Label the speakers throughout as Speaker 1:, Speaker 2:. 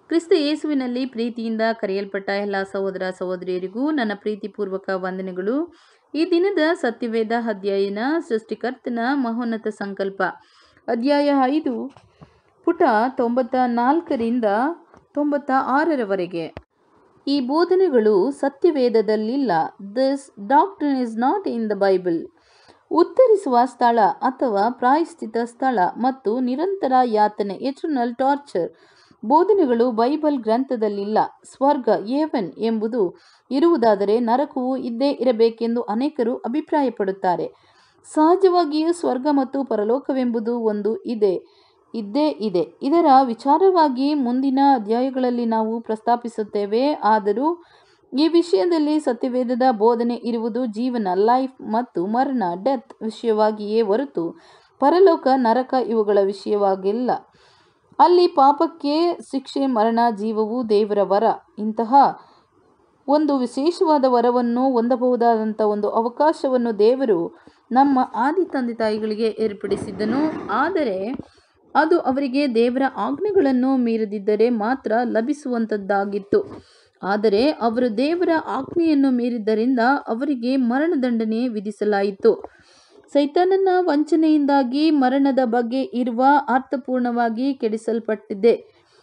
Speaker 1: ಕ್ರಿಸ್ತ ಯೇಸುವಿನಲ್ಲಿ ಪ್ರೀತಿಯಿಂದ ಕರೆಯಲ್ಪಟ್ಟ ಎಲ್ಲ ಸಹೋದರ ಸಹೋದರಿಯರಿಗೂ ನನ್ನ ಪ್ರೀತಿಪೂರ್ವಕ ವಂದನೆಗಳು ಈ ದಿನದ ಸತ್ಯವೇದ ಅಧ್ಯಯನ ಸೃಷ್ಟಿಕರ್ತನ ಮಹೋನ್ನತ ಸಂಕಲ್ಪ ಅಧ್ಯಾಯ ಐದು ಪುಟ ತೊಂಬತ್ತ ನಾಲ್ಕರಿಂದ ತೊಂಬತ್ತ ಆರರವರೆಗೆ ಈ ಬೋಧನೆಗಳು ಸತ್ಯವೇದದಲ್ಲಿಲ್ಲ this doctrine is not in the Bible ಉತ್ತರಿಸುವ ಸ್ಥಳ ಅಥವಾ ಪ್ರಾಯಶ್ಚಿತ ಸ್ಥಳ ಮತ್ತು ನಿರಂತರ ಯಾತನೆ ಎಟರ್ನಲ್ ಟಾರ್ಚರ್ ಬೋಧನೆಗಳು ಬೈಬಲ್ ಗ್ರಂಥದಲ್ಲಿಲ್ಲ ಸ್ವರ್ಗ ಏವನ್ ಎಂಬುದು ಇರುವುದಾದರೆ ನರಕವು ಇದ್ದೇ ಇರಬೇಕೆಂದು ಅನೇಕರು ಅಭಿಪ್ರಾಯಪಡುತ್ತಾರೆ ಸಹಜವಾಗಿಯೂ ಸ್ವರ್ಗ ಮತ್ತು ಪರಲೋಕವೆಂಬುದು ಒಂದು ಇದೆ ಇದ್ದೇ ಇದೆ ಇದರ ವಿಚಾರವಾಗಿ ಮುಂದಿನ ಅಧ್ಯಾಯಗಳಲ್ಲಿ ನಾವು ಪ್ರಸ್ತಾಪಿಸುತ್ತೇವೆ ಆದರೂ ಈ ವಿಷಯದಲ್ಲಿ ಸತ್ಯವೇದದ ಬೋಧನೆ ಇರುವುದು ಜೀವನ ಲೈಫ್ ಮತ್ತು ಮರಣ ಡೆತ್ ವಿಷಯವಾಗಿಯೇ ಹೊರತು ಪರಲೋಕ ನರಕ ಇವುಗಳ ವಿಷಯವಾಗಿಲ್ಲ ಅಲ್ಲಿ ಪಾಪಕ್ಕೆ ಶಿಕ್ಷೆ ಮರಣ ಜೀವವು ದೇವರ ವರ ಇಂತಹ ಒಂದು ವಿಶೇಷವಾದ ವರವನ್ನು ಹೊಂದಬಹುದಾದಂಥ ಒಂದು ಅವಕಾಶವನ್ನು ದೇವರು ನಮ್ಮ ಆದಿ ತಂದೆ ತಾಯಿಗಳಿಗೆ ಏರ್ಪಡಿಸಿದ್ದನು ಆದರೆ ಅದು ಅವರಿಗೆ ದೇವರ ಆಜ್ಞೆಗಳನ್ನು ಮೀರದಿದ್ದರೆ ಮಾತ್ರ ಲಭಿಸುವಂಥದ್ದಾಗಿತ್ತು ಆದರೆ ಅವರು ದೇವರ ಆಜ್ಞೆಯನ್ನು ಮೀರಿದ್ದರಿಂದ ಅವರಿಗೆ ಮರಣದಂಡನೆ ವಿಧಿಸಲಾಯಿತು ಸೈತಾನನ ವಂಚನೆಯಿಂದಾಗಿ ಮರಣದ ಬಗ್ಗೆ ಇರುವ ಅರ್ಥಪೂರ್ಣವಾಗಿ ಕೆಡಿಸಲ್ಪಟ್ಟಿದೆ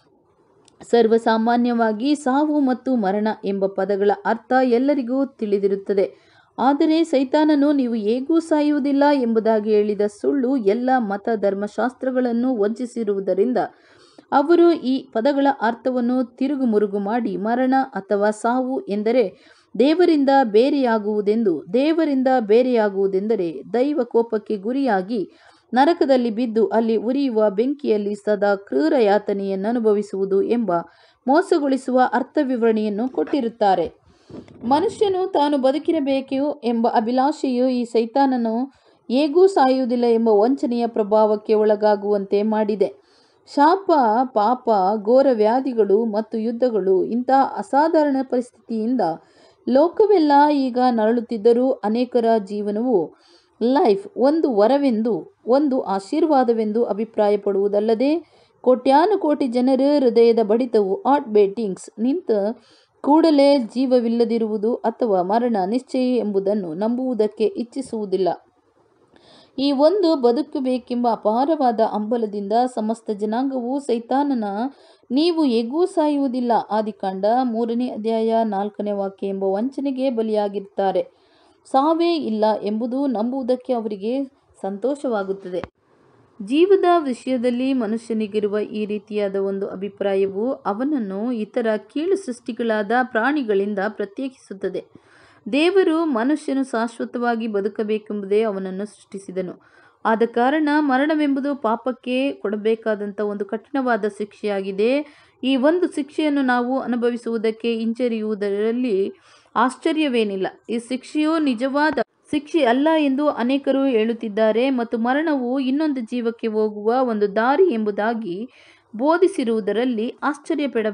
Speaker 1: ಸರ್ವಸಾಮಾನ್ಯವಾಗಿ ಸಾವು ಮತ್ತು ಮರಣ ಎಂಬ ಪದಗಳ ಅರ್ಥ ಎಲ್ಲರಿಗೂ ತಿಳಿದಿರುತ್ತದೆ ಆದರೆ ಸೈತಾನನು ನೀವು ಹೇಗೂ ಸಾಯುವುದಿಲ್ಲ ಎಂಬುದಾಗಿ ಹೇಳಿದ ಸುಳ್ಳು ಎಲ್ಲ ಮತ ಧರ್ಮಶಾಸ್ತ್ರಗಳನ್ನು ವಂಚಿಸಿರುವುದರಿಂದ ಅವರು ಈ ಪದಗಳ ಅರ್ಥವನ್ನು ತಿರುಗು ಮುರುಗು ಮಾಡಿ ಮರಣ ಅಥವಾ ಸಾವು ಎಂದರೆ ದೇವರಿಂದ ಬೇರೆಯಾಗುವುದೆಂದು ದೇವರಿಂದ ಬೇರೆಯಾಗುವುದೆಂದರೆ ದೈವ ಕೋಪಕ್ಕೆ ಗುರಿಯಾಗಿ ನರಕದಲ್ಲಿ ಬಿದ್ದು ಅಲ್ಲಿ ಉರಿಯುವ ಬೆಂಕಿಯಲ್ಲಿ ಸದಾ ಕ್ರೂರ ಯಾತನೆಯನ್ನು ಅನುಭವಿಸುವುದು ಎಂಬ ಮೋಸಗೊಳಿಸುವ ಅರ್ಥ ವಿವರಣೆಯನ್ನು ಕೊಟ್ಟಿರುತ್ತಾರೆ ಮನುಷ್ಯನು ತಾನು ಬದುಕಿರಬೇಕು ಎಂಬ ಅಭಿಲಾಷೆಯು ಈ ಸೈತಾನನು ಹೇಗೂ ಸಾಯುವುದಿಲ್ಲ ಎಂಬ ವಂಚನೆಯ ಪ್ರಭಾವಕ್ಕೆ ಒಳಗಾಗುವಂತೆ ಮಾಡಿದೆ ಶಾಪ ಪಾಪ ಘೋರ ವ್ಯಾಧಿಗಳು ಮತ್ತು ಯುದ್ಧಗಳು ಇಂತಹ ಅಸಾಧಾರಣ ಪರಿಸ್ಥಿತಿಯಿಂದ ಲೋಕವೆಲ್ಲ ಈಗ ನರಳುತ್ತಿದ್ದರೂ ಅನೇಕರ ಜೀವನವು ಲೈಫ್ ಒಂದು ವರವೆಂದು ಒಂದು ಆಶೀರ್ವಾದವೆಂದು ಅಭಿಪ್ರಾಯಪಡುವುದಲ್ಲದೆ ಕೋಟ್ಯಾನುಕೋಟಿ ಜನರ ಹೃದಯದ ಬಡಿತವು ಹಾರ್ಟ್ ಬೇಟಿಂಗ್ಸ್ ನಿಂತ ಕೂಡಲೇ ಜೀವವಿಲ್ಲದಿರುವುದು ಅಥವಾ ಮರಣ ನಿಶ್ಚಯ ಎಂಬುದನ್ನು ನಂಬುವುದಕ್ಕೆ ಇಚ್ಛಿಸುವುದಿಲ್ಲ ಈ ಒಂದು ಬದುಕಬೇಕೆಂಬ ಅಪಾರವಾದ ಹಂಬಲದಿಂದ ಸಮಸ್ತ ಜನಾಂಗವು ಸೈತಾನನ ನೀವು ಹೇಗೂ ಸಾಯುವುದಿಲ್ಲ ಆದಿಕಾಂಡ ಮೂರನೇ ಅಧ್ಯಾಯ ನಾಲ್ಕನೇ ವಾಕ್ಯ ಎಂಬ ವಂಚನೆಗೆ ಬಲಿಯಾಗಿರುತ್ತಾರೆ ಸಾವೇ ಇಲ್ಲ ಎಂಬುದು ನಂಬುವುದಕ್ಕೆ ಅವರಿಗೆ ಸಂತೋಷವಾಗುತ್ತದೆ ಜೀವದ ವಿಷಯದಲ್ಲಿ ಮನುಷ್ಯನಿಗಿರುವ ಈ ರೀತಿಯಾದ ಒಂದು ಅಭಿಪ್ರಾಯವು ಅವನನ್ನು ಇತರ ಕೀಳು ಸೃಷ್ಟಿಗಳಾದ ಪ್ರಾಣಿಗಳಿಂದ ಪ್ರತ್ಯೇಕಿಸುತ್ತದೆ ದೇವರು ಮನುಷ್ಯನು ಶಾಶ್ವತವಾಗಿ ಬದುಕಬೇಕೆಂಬುದೇ ಅವನನ್ನು ಸೃಷ್ಟಿಸಿದನು ಆದ ಕಾರಣ ಮರಣವೆಂಬುದು ಪಾಪಕ್ಕೆ ಕೊಡಬೇಕಾದಂಥ ಒಂದು ಕಠಿಣವಾದ ಶಿಕ್ಷೆಯಾಗಿದೆ ಈ ಒಂದು ಶಿಕ್ಷೆಯನ್ನು ನಾವು ಅನುಭವಿಸುವುದಕ್ಕೆ ಹಿಂಜರಿಯುವುದರಲ್ಲಿ ಆಶ್ಚರ್ಯವೇನಿಲ್ಲ ಈ ಶಿಕ್ಷೆಯು ನಿಜವಾದ ಶಿಕ್ಷೆ ಅಲ್ಲ ಎಂದು ಅನೇಕರು ಹೇಳುತ್ತಿದ್ದಾರೆ ಮತ್ತು ಮರಣವು ಇನ್ನೊಂದು ಜೀವಕ್ಕೆ ಹೋಗುವ ಒಂದು ದಾರಿ ಎಂಬುದಾಗಿ ಬೋಧಿಸಿರುವುದರಲ್ಲಿ ಆಶ್ಚರ್ಯಪಡ